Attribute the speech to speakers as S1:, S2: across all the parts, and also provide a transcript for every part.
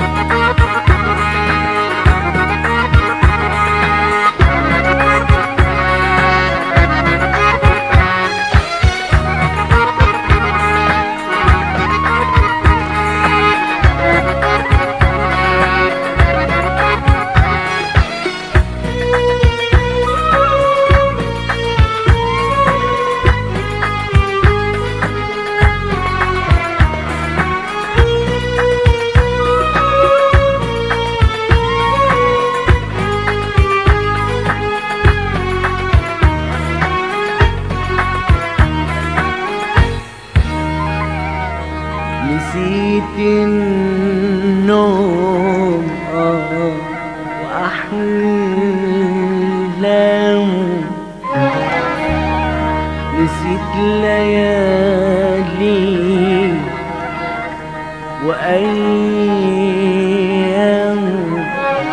S1: نسيت النوم آه وأحلامه نسيت ليالي وأيامه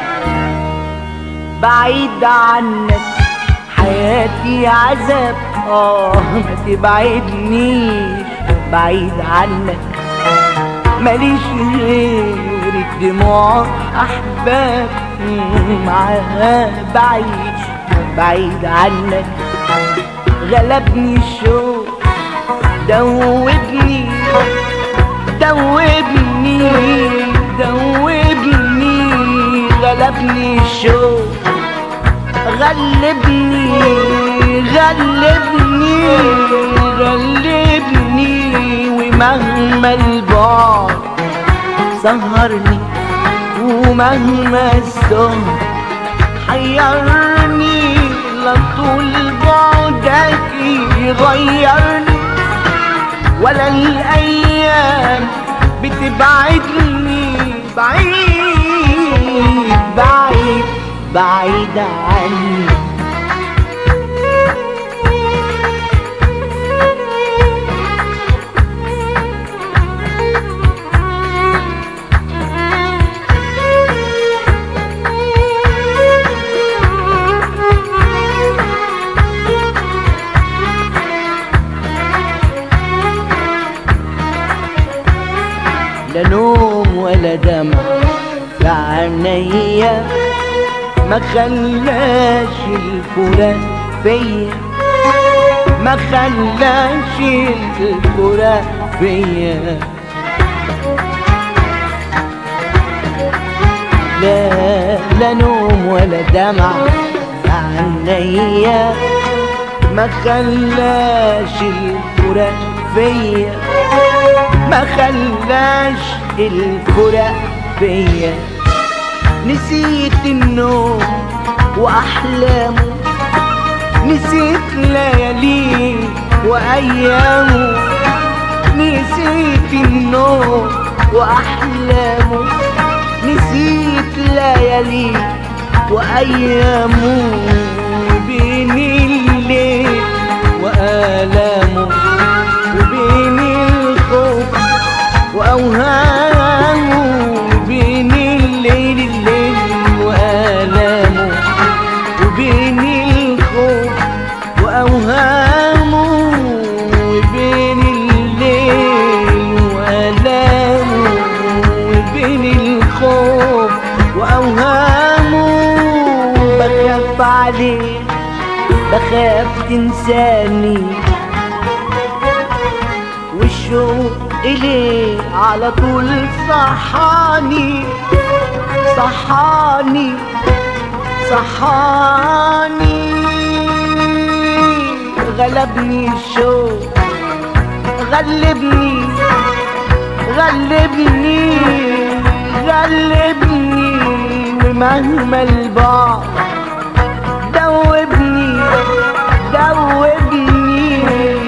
S1: بعيد عنك حياتي عذاب آه ما تبعدنيش بعيد عنك ماليش غير الدموع احباب معاها بعيش بعيد عنك غلبني الشوق دوبني دوبني دوبني غلبني الشوق غلبني غلبني غلبني ومهما البعد سهرني ومهما السهر حيرني لا طول بعدك يغيرني ولا الايام بتبعدني بعيد بعيد بعيد عني لا نوم ولا دمع في عينيا ما خلاش الفراق فيا ما خلاش الفراق فيا لا لا نوم ولا دمع في عينيا ما خلاش الفراق فيا ما خلاش الفراق فيا نسيت النوم واحلامه نسيت لياليه وايامه نسيت النوم واحلامه نسيت لياليه وايامه بين الليل والامه وبين الخوف واوهامه بين الليل الليل والامه وبين الخوف واوهامه وبين الليل والامه وبين الخوف واوهامه بخاف عليك بخاف تنساني والشوق إليه على طول صحاني صحاني صحاني غلبني الشوق غلبني غلبني غلبني ومهما البعد دوبني دوبني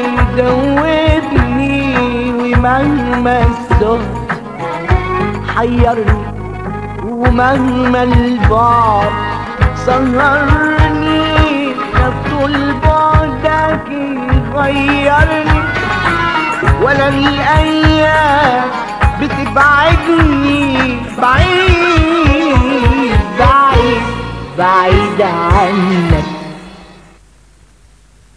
S1: دوبني ومهما السهر حيرني ومهما البعد سهرني طول بعدك يغيرني ولا الايام بتبعدني بعيد بعيد بعيد عنك